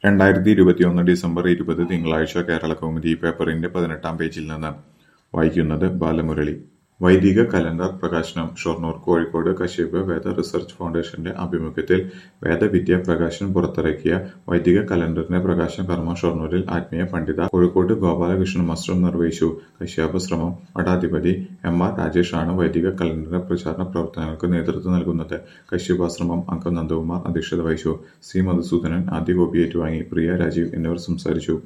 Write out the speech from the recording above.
രണ്ടായിരത്തി ഇരുപത്തിയൊന്ന് ഡിസംബർ ഇരുപത് തിങ്കളാഴ്ച കേരളകൗമുദി പേപ്പറിന്റെ പതിനെട്ടാം പേജിൽ നിന്ന് വായിക്കുന്നത് ബാലമുരളി വൈദിക കലണ്ടർ പ്രകാശനം ഷൊർണൂർ കോഴിക്കോട് കശ്യപ് വേദ റിസർച്ച് ഫൗണ്ടേഷന്റെ ആഭിമുഖ്യത്തിൽ വേദവിദ്യ പ്രകാശൻ പുറത്തിറക്കിയ വൈദിക കലണ്ടറിന്റെ പ്രകാശന കർമ്മം ഷൊർണൂരിൽ ആത്മീയ പണ്ഡിത കോഴിക്കോട് ഗോപാലകൃഷ്ണൻ മാസ്റ്റർ നിർവഹിച്ചു കശ്യപാശ്രമം മഠാധിപതി എം ആർ രാജേഷ് ആണ് വൈദിക കലണ്ടറിന്റെ പ്രചാരണ പ്രവർത്തനങ്ങൾക്ക് നേതൃത്വം നൽകുന്നത് കശ്യപാശ്രമം അംഗം നന്ദകുമാർ അധ്യക്ഷത വഹിച്ചു സി മധുസൂദനൻ ആദ്യ കോപ്പി ഏറ്റുവാങ്ങി പ്രിയ രാജീവ് എന്നിവർ സംസാരിച്ചു